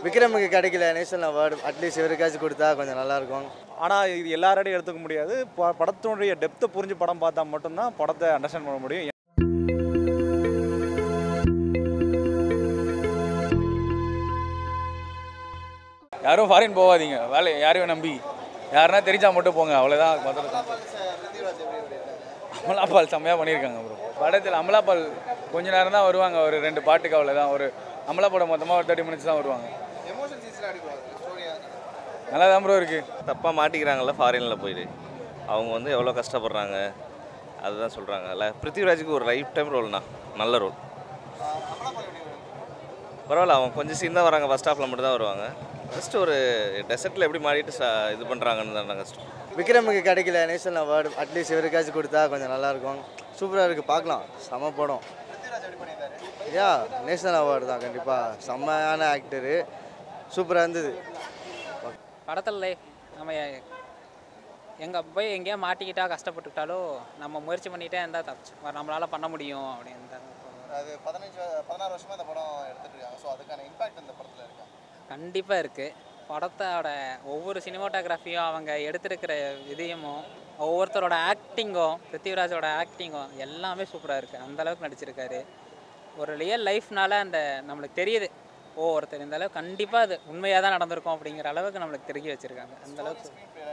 விக்ரமுக்கு கிடைக்கல national award at least இவருக்காச்சும் கொடுத்தா கொஞ்சம் நல்லாயிருக்கும் ஆனால் இது எல்லாரோடையும் எடுத்துக்க முடியாது ப- படத்தினுடைய டெப்த்தை புரிஞ்சு படம் பார்த்தா மட்டும்தான் படத்தை அண்டர்ஸ்டாண்ட் பண்ண முடியும் யாரும் ஃபாரின் போகாதீங்க வேலை யாரையும் நம்பி யாருன்னா தெரிஞ்சா மட்டும் போங்க அவ்வளோதான் அமலாபால் செம்மையாக பண்ணியிருக்காங்க ப்ரோ படத்தில் அமலாபால் கொஞ்ச நேரம் தான் வருவாங்க ஒரு ரெண்டு பாட்டுக்கு அவ்வளோதான் ஒரு அமலாபாடம் மொத்தமாக ஒரு தேர்ட்டி மினிட்ஸ் தான் வருவாங்க நல்லா தான் ப்ரோ இருக்குது தப்பாக மாட்டிக்கிறாங்கல்ல ஃபாரினில் போயிட்டு அவங்க வந்து எவ்வளோ கஷ்டப்படுறாங்க அதுதான் சொல்கிறாங்க இல்லை பிருத்திவிராஜுக்கு ஒரு லைஃப் டைம் ரோல்னா நல்ல ரோல் பரவாயில்ல அவங்க கொஞ்சம் சீன் தான் வராங்க ஃபஸ்ட் ஹாஃபில் மட்டும் தான் வருவாங்க ஜஸ்ட் ஒரு டெசர்ட்டில் எப்படி மாறிட்டு ச- இது பண்ணுறாங்கன்னு தான் கஷ்டம் விக்ரமுக்கு கிடைக்கல நேஷனல் அவார்டு அட்லீஸ்ட் இவருக்காச்சும் கொடுத்தா கொஞ்சம் நல்லாயிருக்கும் சூப்பராக இருக்குது பார்க்கலாம் செம படம் யா நேஷனல் அவார்டு தான் கண்டிப்பாக செம்மையான ஆக்டரு சூப்பராக இருந்தது படத்தில் நம்ம எங்கே போய் எங்கேயா மாட்டிக்கிட்டா கஷ்டப்பட்டுக்கிட்டாலோ நம்ம முயற்சி பண்ணிகிட்டே இருந்தால் தப்பிச்சு நம்மளால் பண்ண முடியும் அப்படின்னு தான் அது பதினஞ்சு பதினாறு வருஷமா இந்த படம் எடுத்துட்டு இருக்காங்க ஸோ அதுக்கான இம்பாக்ட் இந்த படத்தில் இருக்கா கண்டிப்பாக இருக்குது படத்தோட ஒவ்வொரு சினிமாட்டோகிராஃபியும் அவங்க எடுத்திருக்கிற விதயமும் ஒவ்வொருத்தரோட ஆக்டிங்கும் பிருத்திவிராஜோட ஆக்டிங்கும் எல்லாமே சூப்பராக இருக்குது அந்தளவுக்கு நடிச்சிருக்காரு ஒரு ரியல் லைஃப்னால அந்த நம்மளுக்கு தெரியுது ஓ ஒருத்தர் இந்த அளவுக்கு கண்டிப்பாக அது உண்மையாக தான் நடந்திருக்கும் அப்படிங்கிற அளவுக்கு நம்மளுக்கு தெரிய வச்சுருக்காங்க அந்த அளவுக்கு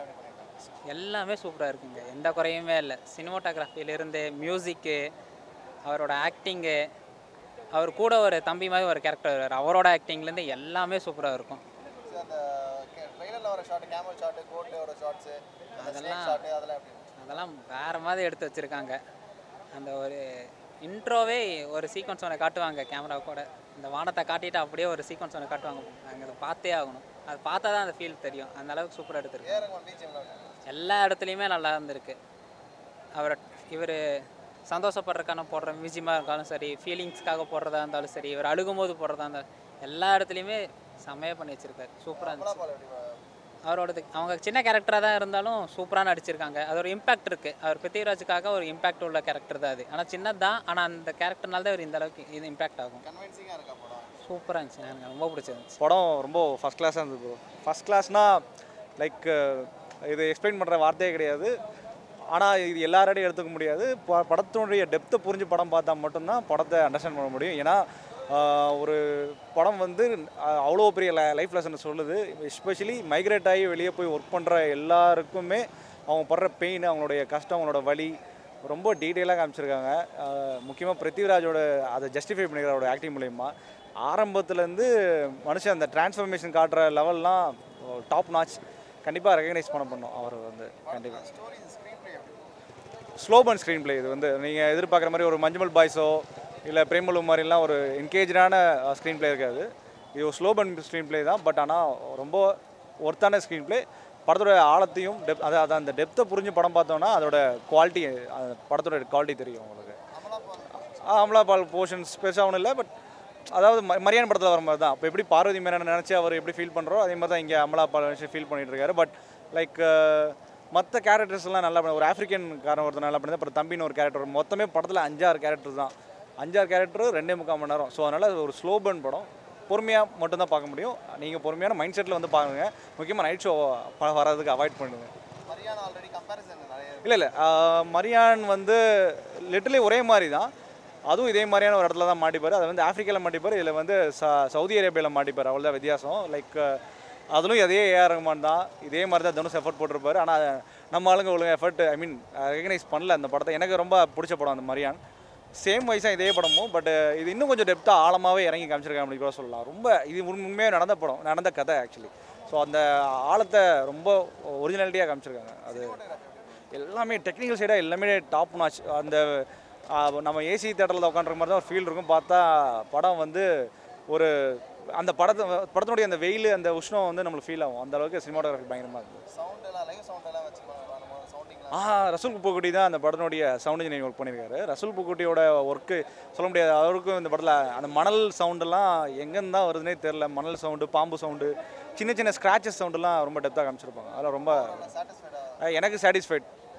எல்லாமே சூப்பராக இருக்குங்க எந்த குறையுமே இல்லை சினிமோட்டோகிராஃபிலேருந்து மியூசிக்கு அவரோட ஆக்டிங்கு அவர் கூட ஒரு தம்பி மாதிரி ஒரு கேரக்டர் வருவார் அவரோட ஆக்டிங்லேருந்து எல்லாமே சூப்பராக இருக்கும் அந்த ட்ரெயிலரில் வர ஷாட் கேமல் ஷாட்டு கோட்லேயோட ஷாட்ஸு அதெல்லாம் ஷாட்டு அதெல்லாம் எப்படி இருந்துச்சு? அதெல்லாம் வேறு மாதிரி எடுத்து வச்சுருக்காங்க அந்த ஒரு இன்ட்ரோவே ஒரு சீக்வன்ஸ் ஒன்று காட்டுவாங்க கேமரா கூட இந்த வானத்தை காட்டிட்டு அப்படியே ஒரு சீக்வன்ஸ் ஒன்று காட்டுவாங்க நாங்கள் அதை பார்த்தே ஆகணும் அது பார்த்தா தான் அந்த ஃபீல் தெரியும் அந்த அளவுக்கு சூப்பராக எடுத்திருக்காங்க ஏரங்கன் பிஜிஎம்ல எல்லா இடத்துலையுமே நல்லா இருந்திருக்கு அவர் இவர் சந்தோஷப்படுறதுக்கான போடுற மியூசியமாக இருந்தாலும் சரி ஃபீலிங்ஸ்க்காக போடுறதா இருந்தாலும் சரி இவர் அழுகும்போது போடுறதா இருந்தாலும் எல்லா இடத்துலையுமே செம்மையாக பண்ணி வச்சிருக்காரு சூப்பராக இருந்துச்சு அவரோடது அவங்க சின்ன கேரக்டராக தான் இருந்தாலும் சூப்பராக நடிச்சிருக்காங்க அது ஒரு இம்பாக்ட் இருக்குது அவர் பிருத்திவிராஜுக்காக ஒரு இம்பாக்ட் உள்ள கேரக்டர் தான் அது ஆனால் சின்னது தான் ஆனால் அந்த கேரக்டர்னால தான் இவர் இந்த அளவுக்கு இது இம்பாக்ட் ஆகும் கன்வின்சிங்காக இருக்கா படம் சூப்பராக இருந்துச்சு எனக்கு ரொம்ப பிடிச்சிருந்துச்சு படம் ரொம்ப ஃபஸ்ட் கிளாஸாக இருந்தது ப்ரோ ஃபஸ்ட் கிளாஸ்னால் லைக் இது எக்ஸ்பிளைன் பண்ணுற வார்த்தையே கிடையாது ஆனால் இது எல்லாரோடையும் எடுத்துக்க முடியாது ப- படத்தினுடைய டெப்த்தை புரிஞ்சு படம் பார்த்தா மட்டும்தான் படத்தை அண்டர்ஸ்டாண்ட் பண்ண முடியும் ஏன்னா ஆஹ், ஒரு படம் வந்து ஆஹ், அவ்வளோ பெரிய லைஃப் லெசன் சொல்லுது எஸ்பெஷலி மைக்ரேட் ஆகி வெளியே போய் ஒர்க் பண்ணுற எல்லாருக்குமே அவங்க படுற பெயின் அவங்களுடைய கஷ்டம் அவங்களோட வலி ரொம்ப டீட்டெயிலாக காமிச்சிருக்காங்க முக்கியமாக பிருத்திவிராஜோட அதை ஜஸ்டிஃபை பண்ணிக்கிற அவரோட ஆக்டிங் மூலயமா ஆரம்பத்துலேருந்து மனுஷன் அந்த டிரான்ஸ்ஃபர்மேஷன் காட்டுற லெவல்லாம் டாப் நாச் கண்டிப்பாக ரெகக்னைஸ் பண்ண பண்ணும் அவர் வந்து கண்டிப்பாக ஸ்டோரி ஸ்க்ரீன் ப்ளே எப்படி ஸ்லோபன் ஸ்க்ரீன் ப்ளே இது வந்து நீங்கள் எதிர்பார்க்குற மாதிரி ஒரு மஞ்சுமல் பாய்ஸோ இல்லை பிரேமலு மாதிரிலாம் ஒரு என்கேஜான ஸ்க்ரீன் ப்ளே இருக்காது இது ஒரு ஸ்லோபன் ஸ்க்ரீன் ப்ளே தான் பட் ஆனால் ரொம்ப ஒர்த்தான ஸ்க்ரீன் ப்ளே படத்தோட ஆழத்தையும் டெப் அதை அதை அந்த டெப்த்தை புரிஞ்சு படம் பார்த்தோன்னா அதோட குவாலிட்டி படத்தோட குவாலிட்டி தெரியும் உங்களுக்கு ஆ, அமலாபால் போர்ஷன்ஸ் பெருசாக ஒன்றும் இல்லை பட் அதாவது ம- மரியான் படத்தில் வர மாதிரி தான் இப்போ எப்படி பார்வதி மேனன் நினச்சி அவர் எப்படி ஃபீல் பண்ணுறோ அதே மாதிரி தான் இங்கே அமலாபால் நினச்சி ஃபீல் பண்ணிட்டு இருக்காரு பட் லைக் மற்ற கேரக்டர்ஸ் எல்லாம் நல்லா பண்ண ஒரு ஆஃப்ரிக்கன் காரன் ஒருத்தர் நல்லா பண்ணி அப்புறம் தம்பின்னு ஒரு கேரக்டர் மொத்தமே படத்தில் அஞ்சாறு கேரக்டர் தான் அஞ்சாறு கேரக்டர் ரெண்டே முக்கால் மணி நேரம் ஸோ அதனால் ஒரு ஸ்லோ பர்ன் படம் பொறுமையாக மட்டும்தான் பார்க்க முடியும் நீங்கள் பொறுமையான மைண்ட் செட்டில் வந்து பாருங்க முக்கியமாக நைட் ஷோ வர்றதுக்கு அவாய்ட் பண்ணுங்க மரியாதை ஆல்ரெடி கம்பேரிசன் நிறைய இல்லை இல்லை மரியான் வந்து லிட்டலி ஒரே மாதிரி தான் அதுவும் இதே மாதிரியான ஒரு இடத்துல தான் மாட்டிப்பார் அது வந்து ஆஃப்ரிக்காவில் மாட்டிப்பார் இதில் வந்து ச சவுதி அரேபியாவில் மாட்டிப்பார் அவ்வளோதான் வித்தியாசம் லைக் அதுலும் அதே ஏஆர் ரஹ்மான் தான் இதே மாதிரி தான் தனுஷ் எஃபர்ட் போட்டிருப்பாரு ஆனால் நம்ம ஆளுங்க ஒழுங்கு எஃபர்ட் ஐ மீன் ரெகனைஸ் பண்ணல அந்த படத்தை எனக்கு ரொம்ப பிடிச்ச படம் அந்த மரியான் சேம் வயசாக இதே படமும் பட் இது இன்னும் கொஞ்சம் டெப்த்தாக ஆழமாகவே இறங்கி காமிச்சிருக்காங்க அப்படி கூட சொல்லலாம் ரொம்ப இது உண்மை- உண்மையாக நடந்த படம் நடந்த கதை ஆக்சுவலி ஸோ அந்த ஆழத்தை ரொம்ப ஒரிஜினாலிட்டியாக காமிச்சிருக்காங்க அது எல்லாமே டெக்னிக்கல் சைடாக எல்லாமே டாப் நாச் அந்த ஆ, நம்ம ஏசி தேட்டரில் உட்காந்துருக்க மாதிரி தான் ஒரு ஃபீல் இருக்கும் பார்த்தா படம் வந்து ஒரு அந்த படத்தை படத்தினுடைய அந்த வெயில் அந்த உஷ்ணம் வந்து நம்மளுக்கு ஃபீல் ஆகும் அந்த அளவுக்கு சினிமாட்டோகிராஃபி பயங்கரமாக இருக்குது சவுண்ட் எல்லாம் லைவ் சவுண்ட் எல்லாம் வச்சு நம்ம சவுண்டிங்லாம் ஆ ரசூல் பூக்குட்டி தான் அந்த படத்தினுடைய சவுண்ட் இன்ஜினியர் ஒர்க் பண்ணியிருக்காரு ரசூல் பூக்குட்டியோட ஒர்க்கு சொல்ல முடியாது அவருக்கும் இந்த படத்தில் அந்த மணல் சவுண்டெல்லாம் எங்கேருந்து தான் வருதுன்னே தெரில மணல் சவுண்டு பாம்பு சவுண்டு சின்ன சின்ன ஸ்க்ராச்சஸ் சவுண்டெல்லாம் ரொம்ப டெப்த்தாக காமிச்சிருப்பாங்க அதெல்லாம் ரொம்ப சாட்டிஸ்ஃபைடா அஹ் எனக்கு சாட்டிஸ்ஃபைட்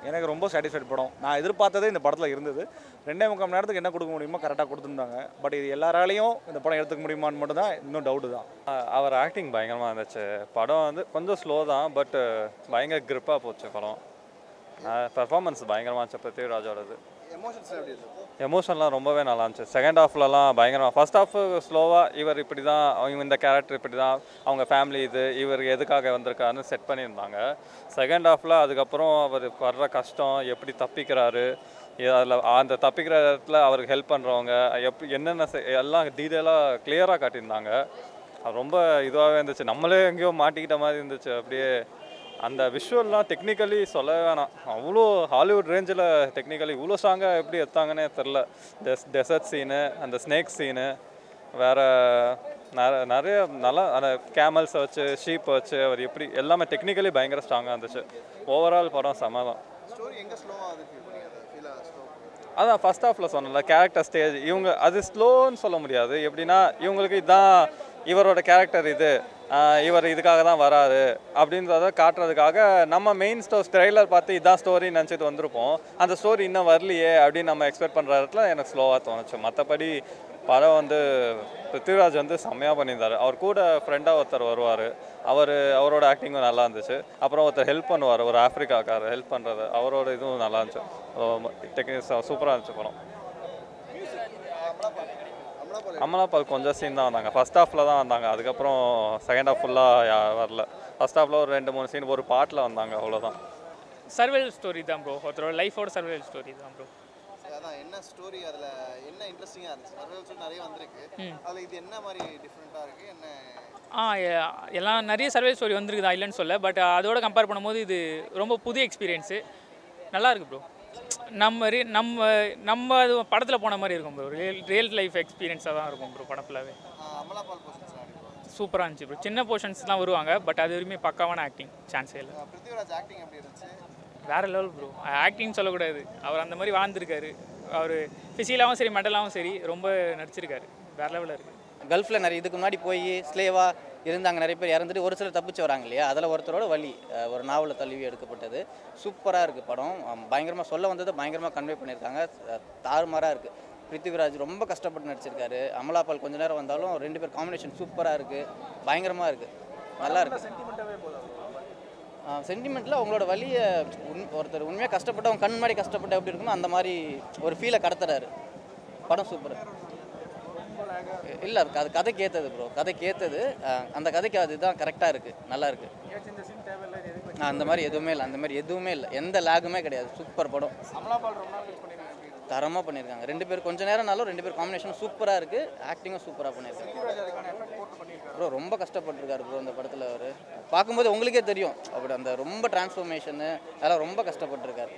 எனக்கு ரொம்ப சாட்டிஸ்ஃபைட் படம் நான் எதிர்பார்த்ததே இந்த படத்தில் இருந்தது ரெண்டே முக்கால் மணி நேரத்துக்கு என்ன கொடுக்க முடியுமோ கரெக்டாக கொடுத்துருந்தாங்க பட் இது எல்லாராலையும் இந்த படம் எடுத்துக்க முடியுமான்னு மட்டும் தான் இன்னும் டவுட்டு தான் அஹ் அவர் ஆக்டிங் பயங்கரமாக இருந்துச்சு படம் வந்து கொஞ்சம் ஸ்லோ தான் பட் பயங்கர கிரிப்பாக போச்சு படம் பெர்ஃபார்மன்ஸ் பயங்கரமாக இருந்துச்சு பிருத்திவிராஜோடது எமோஷன்ஸ் எப்படி இருக்கு எமோஷன்லாம் ரொம்பவே நல்லா இருந்துச்சு செகண்ட் ஹாஃப்லலாம் பயங்கரமாக ஃபர்ஸ்ட் ஹாஃப் ஸ்லோவாக இவர் இப்படி தான் அவங்க இந்த கேரக்டர் இப்படி தான் அவங்க ஃபேமிலி இது இவர் எதுக்காக வந்திருக்காருன்னு செட் பண்ணியிருந்தாங்க செகண்ட் ஹாஃபில் அதுக்கப்புறம் அவர் வர்ற கஷ்டம் எப்படி தப்பிக்கிறாரு அதில் அந்த தப்பிக்கிற இடத்துல அவருக்கு ஹெல்ப் பண்ணுறவங்க எப்படி என்னென்ன செ- எல்லாம் டீட்டெயிலாக கிளியராக காட்டியிருந்தாங்க அது ரொம்ப இதுவாகவே இருந்துச்சு நம்மளே எங்கேயோ மாட்டிக்கிட்ட மாதிரி இருந்துச்சு அப்படியே அந்த விஷுவல்லாம் டெக்னிக்கலி சொல்ல வேணாம் அவ்வளோ ஹாலிவுட் ரேஞ்சில் டெக்னிக்கலி இவ்வளோ ஸ்ட்ராங்காக எப்படி எடுத்தாங்கன்னே தெரில டெஸ் டெசர்ட் சீனு அந்த ஸ்னேக் சீனு வேறு நிறைய நிறைய நல்லா அந்த கேமல்ஸை வச்சு ஷீப் வச்சு அவர் எப்படி எல்லாமே டெக்னிக்கலி பயங்கர ஸ்ட்ராங்காக இருந்துச்சு ஓவரால் படம் செம தான் ஸ்டோரி எங்கே ஸ்லோவாக அது ஃபீல் பண்ணி அதை ஃபீலாக ஸ்லோ அதான் ஃபர்ஸ்ட் ஹாஃபில் சொன்னல கேரக்டர் ஸ்டேஜ் இவங்க அது ஸ்லோன்னு சொல்ல முடியாது எப்படின்னா இவங்களுக்கு இதான் இவரோட கேரக்டர் இது ஆஹ் இவர் இதுக்காக தான் வராரு அப்படின்றத காட்டுறதுக்காக நம்ம மெயின் ஸ்டோ ட்ரெய்லர் பார்த்து இதான் ஸ்டோரி நினச்சிட்டு வந்திருப்போம் அந்த ஸ்டோரி இன்னும் வரலையே அப்படின்னு நம்ம எக்ஸ்பெக்ட் பண்ணுற இடத்துல எனக்கு ஸ்லோவாக தோணுச்சு மற்றபடி படம் வந்து பிருத்திவிராஜ் வந்து செம்மையாக பண்ணியிருந்தாரு அவர் கூட ஃப்ரெண்டாக ஒருத்தர் வருவார் அவர் அவரோட ஆக்டிங்கும் நல்லா இருந்துச்சு அப்புறம் ஒருத்தர் ஹெல்ப் பண்ணுவார் ஒரு ஆஃப்ரிக்காக்காரர் ஹெல்ப் பண்ணுறது அவரோட இதுவும் நல்லா இருந்துச்சு டெக்னிக்ஸ் சூப்பராக இருந்துச்சு படம் அமலாபால் கொஞ்சம் சீன் தான் வந்தாங்க ஃபர்ஸ்ட் ஹாஃபில் தான் வந்தாங்க அதுக்கப்புறம் செகண்ட் ஹாஃப் ஃபுல்லாக வரல ஃபர்ஸ்ட் ஹாஃபில் ஒரு ரெண்டு மூணு சீன் ஒரு பாட்டில் வந்தாங்க அவ்வளோதான் சர்வைவல் ஸ்டோரி தான் ப்ரோ ஒருத்தரோட லைஃபோட சர்வைவல் ஸ்டோரி தான் ப்ரோ அதான் என்ன ஸ்டோரி அதில் என்ன இன்ட்ரெஸ்டிங்காக இருந்துச்சு சர்வைவல் ஸ்டோரி நிறைய வந்திருக்கு அதில் இது என்ன மாதிரி டிஃப்ரெண்ட்டாக இருக்குது என்ன ஆ எ- எல்லாம் நிறைய சர்வைவல் ஸ்டோரி வந்திருக்குதா இல்லைன்னு சொல்ல பட் அதோட கம்பேர் பண்ணும்போது இது ரொம்ப புது எக்ஸ்பீரியன்ஸு நல்லா இருக்கு ப்ரோ நம்ம re- நம்ம நம்ம அது படத்தில் போன மாதிரி இருக்கும் ப்ரோ ரியல் ரியல் லைஃப் எக்ஸ்பீரியன்ஸாக தான் இருக்கும் ப்ரோ படம் ஃபுல்லாகவே அமலாபால் போர்ஷன்ஸ்லாம் எப்படி சூப்பராக இருந்துச்சு ப்ரோ சின்ன போர்ஷன்ஸ்லாம் வருவாங்க பட் அது வரையுமே பக்காவான ஆக்டிங் சான்ஸே இல்லை பிருத்திவிராஜ் ஆக்டிங் எப்படி இருந்துச்சு வேற லெவல் ப்ரோ ஆக்டிங் சொல்லக்கூடாது அவர் அந்த மாதிரி வாழ்ந்திருக்காரு அவர் ஃபிசிக்கலாகவும் சரி மெண்டலாகவும் சரி ரொம்ப நடிச்சிருக்காரு வேற லெவலில் இருக்குது கல்ஃபில் நிறைய இதுக்கு முன்னாடி போய் ஸ்லேவாக இருந்தாங்க நிறைய பேர் இறந்துட்டு ஒரு சிலர் தப்பிச்சு வராங்க இல்லையா அதில் ஒருத்தரோட வழி அஹ், ஒரு நாவலில் தழுவி எடுக்கப்பட்டது சூப்பராக இருக்குது படம் பயங்கரமாக சொல்ல வந்ததை பயங்கரமாக கன்வே பண்ணியிருக்காங்க அஹ், தாறுமாறாக இருக்குது பிருத்திவிராஜ் ரொம்ப கஷ்டப்பட்டு நடிச்சிருக்காரு அமலாபால் கொஞ்ச நேரம் வந்தாலும் ரெண்டு பேர் காம்பினேஷன் சூப்பராக இருக்குது பயங்கரமாக இருக்குது நல்லா இருக்கு சென்டிமெண்ட்டில் அவங்களோட வழியை உண் ஒருத்தர் உண்மையாக கஷ்டப்பட்டு அவங்க கண் முன்னாடி கஷ்டப்பட்டு எப்படி இருக்குமோ அந்த மாதிரி ஒரு ஃபீலை கடத்துறாரு படம் சூப்பர் இல்லை அது அது கதைக்கு ஏற்றது ப்ரோ கதைக்கு ஏற்றது அந்த கதைக்கு அதுதான் கரெக்டாக இருக்குது நல்லா இருக்குது அந்த மாதிரி எதுவுமே இல்லை அந்த மாதிரி எதுவுமே இல்லை எந்த லேகுமே கிடையாது சூப்பர் படம் தரமாக பண்ணியிருக்காங்க ரெண்டு பேர் கொஞ்ச நேரம்னாலும் ரெண்டு பேர் காம்பினேஷன் சூப்பராக இருக்குது ஆக்டிங்கும் சூப்பராக பண்ணியிருக்காங்க ப்ரோ ரொம்ப கஷ்டப்பட்டிருக்காரு ப்ரோ இந்த படத்தில் அவர் பார்க்கும்போது உங்களுக்கே தெரியும் அப்படி அந்த ரொம்ப டிரான்ஸ்ஃபர்மேஷனு அதெல்லாம் ரொம்ப கஷ்டப்பட்டிருக்காரு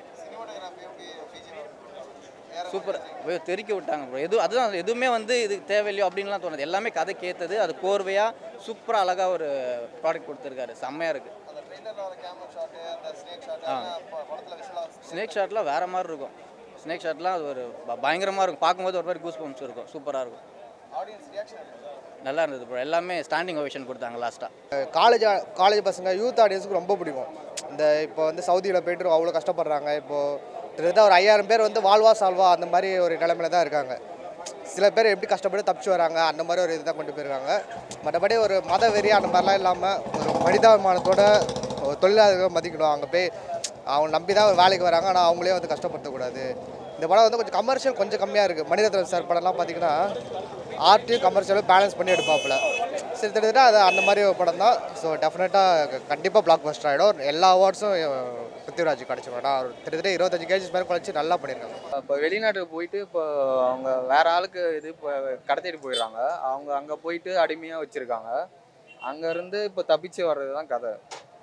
சூப்பர் ஐயோ, தெறிக்க விட்டாங்க ப்ரோ எது அதுதான் எதுவுமே வந்து இது தேவையில்லையோ அப்படின்லாம் தோணுது எல்லாமே கதைக்கு ஏற்றது அது கோர்வையாக சூப்பராக அழகாக ஒரு ப்ராடக்ட் கொடுத்துருக்காரு செம்மையாக இருக்குது அந்த ட்ரெயிலரில் வர கேமரா ஷாட்டு அந்த ஸ்னேக் ஷாட் படத்தில் விஷுவலாக ஸ்னேக் ஷாட்லாம் வேறு மாதிரி இருக்கும் ஸ்னேக் ஷாட்லாம் அது ஒரு ப- பயங்கரமாக இருக்கும் பார்க்கும்போது ஒரு மாதிரி கூஸ் பம்ப்ஸ் இருக்கும் சூப்பராக இருக்கும் ஆடியன்ஸ் ரியாக்ஷன் நல்லா இருந்தது ப்ரோ எல்லாமே ஸ்டாண்டிங் ஓவேஷன் கொடுத்தாங்க லாஸ்ட்டாக காலேஜ் காலேஜ் பசங்க யூத் ஆடியன்ஸுக்கு ரொம்ப பிடிக்கும் இந்த இப்போ வந்து சவுதியில் போயிட்டு அவ்வளோ கஷ்டப்படுறாங்க இப்போது கிட்டத்தட்ட ஒரு ஐயாயிரம் பேர் வந்து வாழ்வா சால்வா அந்த மாதிரி ஒரு நிலைமையில தான் இருக்காங்க சில பேர் எப்படி கஷ்டப்பட்டு தப்பிச்சு வராங்க அந்த மாதிரி ஒரு இதுதான் கொண்டு போயிருக்காங்க மற்றபடி ஒரு மத வெறி அந்த மாதிரிலாம் இல்லாமல் ஒரு மனிதாபிமானத்தோட ஒரு தொழிலாளர்கள் மதிக்கணும் அங்கே போய் அவங்க நம்பி தான் வேலைக்கு வராங்க ஆனால் அவங்களே வந்து கஷ்டப்படுத்தக்கூடாது இந்த படம் வந்து கொஞ்சம் கமர்ஷியல் கொஞ்சம் கம்மியாக இருக்குது மணிரத்னம் சார் படம்லாம் பார்த்தீங்கன்னா ஆர்ட்டையும் கமர்ஷியலும் பேலன்ஸ் பண்ணி எடுப்பாப்புல சரி கிட்டத்தட்ட அது அந்த மாதிரி ஒரு படம் தான் ஸோ டெஃபினட்டாக கண்டிப்பாக பிளாக் பஸ்டர் ஆகிடும் எல்லா அவார்ட்ஸும் பிருத்திவிராஜ் கிடச்சிடும் ஏன்னா அவர் கிட்டத்தட்ட இருபத்தஞ்சு கேஜிஸ் மேலே குறைச்சி நல்லா பண்ணியிருக்காங்க இப்போ வெளிநாட்டுக்கு போயிட்டு இப்போ அவங்க வேற ஆளுக்கு இது இப்போ கடத்திட்டு போயிடுறாங்க அவங்க அங்கே போயிட்டு அடிமையாக வச்சுருக்காங்க அங்கேருந்து இப்போ தப்பிச்சு வர்றது தான் கதை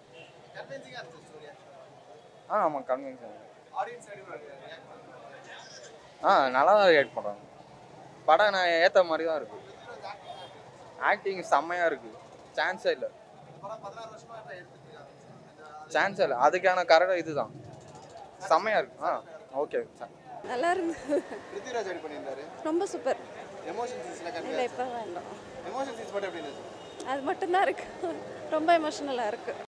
ஆ ஆமாம் கன்வின்சிங் ஆ நல்லா தான் ரியாக்ட் பண்ணுறாங்க படம் நான் ஏற்ற மாதிரி தான் இருக்குது ஆக்டிங் செம்மையாக இருக்குது சான்ஸே இல்லை சான்ஸே இல்லை அதுக்கான கரெக்டாக இதுதான் செம்மையாக இருக்கு ஆ ஓகே சார் நல்லா இருந்து பிருத்திவிராஜ் எப்படி பண்ணியிருந்தாரு ரொம்ப சூப்பர் எமோஷன் சீன்ஸ்லாம் இல்லை கண்டிப்பாக இப்போ வேண்டாம் எமோஷன் சீன்ஸ் மட்டும் எப்படி இருந்துச்சு அது மட்டும்தான் இருக்கு ரொம்ப எமோஷனலாக இருக்கு